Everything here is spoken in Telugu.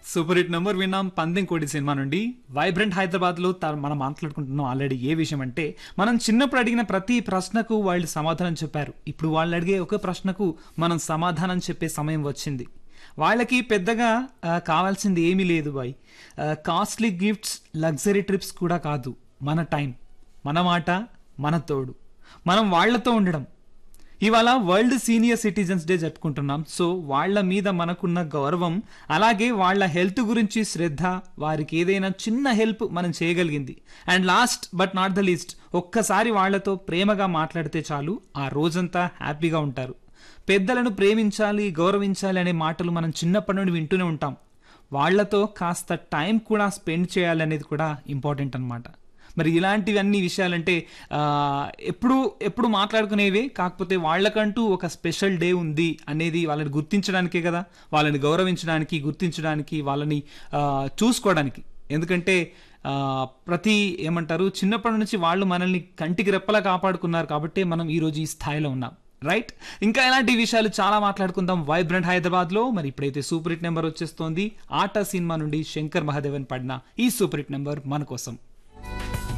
సూపర్ హిట్ నెంబర్ విన్నాం పందెం కోడి సినిమా నుండి వైబ్రెంట్ హైదరాబాద్ లో త- మనం మాట్లాడుకుంటున్నాం ఆల్రెడీ ఏ విషయం అంటే మనం చిన్నప్పుడు అడిగిన ప్రతి ప్రశ్నకు వాళ్ళు సమాధానం చెప్పారు ఇప్పుడు వాళ్ళు అడిగే ఒక ప్రశ్నకు మనం సమాధానం చెప్పే సమయం వచ్చింది వాళ్ళకి పెద్దగా ఆ, కావాల్సింది ఏమీ లేదు boy costly gifts luxury trips కూడా కాదు మన టైం మన మాట మన తోడు మనం వాళ్ళతో ఉండడం ఇవాళ వరల్డ్ సీనియర్ సిటిజన్స్ డే జరుపుకుంటున్నాం సో వాళ్ళ మీద మనకున్న గౌరవం అలాగే వాళ్ళ హెల్త్ గురించి శ్రద్ధ వారికి ఏదైనా చిన్న హెల్ప్ మనం చేయగలిగింది and last but not the least ఒక్కసారి వాళ్ళతో ప్రేమగా మాట్లాడితే చాలు ఆ రోజంతా హ్యాపీగా ఉంటారు పెద్దలను ప్రేమించాలి గౌరవించాలి అనే మాటలు మనం చిన్నప్పటి నుండి వింటూనే ఉంటాం వాళ్ళతో కాస్త టైం కూడా స్పెండ్ చేయాలనేది కూడా ఇంపార్టెంట్ అన్నమాట మరి ఇలాంటివన్నీ విషయాలంటే ఆ, ఎప్పుడు ఎప్పుడు మాట్లాడుకునేవే కాకపోతే వాళ్ళకంటూ ఒక స్పెషల్ డే ఉంది అనేది వాళ్ళని గుర్తించడానికే కదా వాళ్ళని గౌరవించడానికి గుర్తించడానికి వాళ్ళని ఆ, చూసుకోవడానికి ఎందుకంటే ఆ, ప్రతి ఏమంటారు చిన్నప్పటి నుంచి వాళ్ళు మనల్ని కంటికి రెప్పలా కాపాడుకున్నారు కాబట్టి మనం ఈరోజు ఈ స్థాయిలో ఉన్నాం రైట్ ఇంకా ఇలాంటి విషయాలు చాలా మాట్లాడుకుందాం వైబ్రెంట్ హైదరాబాద్ లో మరి ఇప్పుడైతే సూపర్ హిట్ నెంబర్ వచ్చేస్తోంది ఆట సినిమా నుండి శంకర్ మహాదేవన్ పడిన ఈ సూపర్ హిట్ నెంబర్ మన కోసం